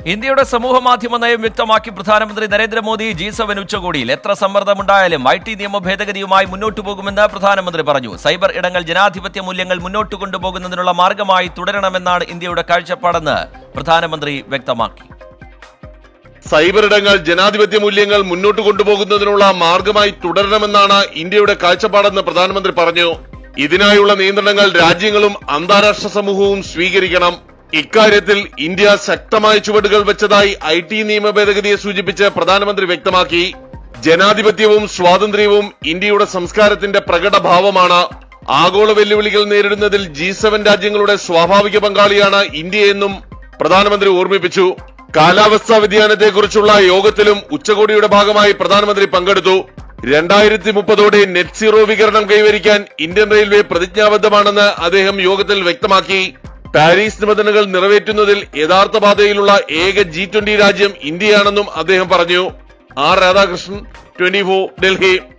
ഇന്ത്യയുടെ സമൂഹ മാധ്യമ നയം വ്യക്തമാക്കി പ്രധാനമന്ത്രി നരേന്ദ്രമോദി ജി സെവൻ ഉച്ചകോടിയിൽ എത്ര സമ്മർദ്ദമുണ്ടായാലും ഐ ടി നിയമ ഭേദഗതിയുമായി മുന്നോട്ടു പോകുമെന്ന് പ്രധാനമന്ത്രി പറഞ്ഞു സൈബർ ഇടങ്ങൾ ജനാധിപത്യ മൂല്യങ്ങൾ മുന്നോട്ട് കൊണ്ടുപോകുന്നതിനുള്ള മാർഗമായി തുടരണമെന്നാണ് ഇന്ത്യയുടെ കാഴ്ചപ്പാടെന്ന് പ്രധാനമന്ത്രി വ്യക്തമാക്കി സൈബർ ഇടങ്ങൾ ജനാധിപത്യ മൂല്യങ്ങൾ മുന്നോട്ട് കൊണ്ടുപോകുന്നതിനുള്ള മാർഗമായി തുടരണമെന്നാണ് ഇന്ത്യയുടെ കാഴ്ചപ്പാടെന്ന് പ്രധാനമന്ത്രി പറഞ്ഞു ഇതിനായുള്ള നിയന്ത്രണങ്ങൾ രാജ്യങ്ങളും അന്താരാഷ്ട്ര സമൂഹവും സ്വീകരിക്കണം ഇക്കാര്യത്തിൽ ഇന്ത്യ ശക്തമായ ചുവടുകൾ വെച്ചതായി ഐ ടി നിയമ ഭേദഗതിയെ സൂചിപ്പിച്ച് പ്രധാനമന്ത്രി വ്യക്തമാക്കി ജനാധിപത്യവും സ്വാതന്ത്ര്യവും ഇന്ത്യയുടെ സംസ്കാരത്തിന്റെ പ്രകടഭാവമാണ് ആഗോള വെല്ലുവിളികൾ നേരിടുന്നതിൽ ജി സെവൻ രാജ്യങ്ങളുടെ സ്വാഭാവിക പങ്കാളിയാണ് ഇന്ത്യയെന്നും പ്രധാനമന്ത്രി ഓർമ്മിപ്പിച്ചു കാലാവസ്ഥാ വ്യതിയാനത്തെക്കുറിച്ചുള്ള യോഗത്തിലും ഉച്ചകോടിയുടെ ഭാഗമായി പ്രധാനമന്ത്രി പങ്കെടുത്തു രണ്ടായിരത്തി മുപ്പതോടെ നെറ്റ് സീറോ വികരണം കൈവരിക്കാൻ ഇന്ത്യൻ റെയിൽവേ പ്രതിജ്ഞാബദ്ധമാണെന്ന് അദ്ദേഹം യോഗത്തിൽ വ്യക്തമാക്കി പാരീസ് നിബന്ധനകൾ നിറവേറ്റുന്നതിൽ യഥാർത്ഥ പാതയിലുള്ള ഏക ജി ട്വന്റി രാജ്യം ഇന്ത്യയാണെന്നും അദ്ദേഹം പറഞ്ഞു ആർ രാധാകൃഷ്ണൻ ട്വന്റി ഡൽഹി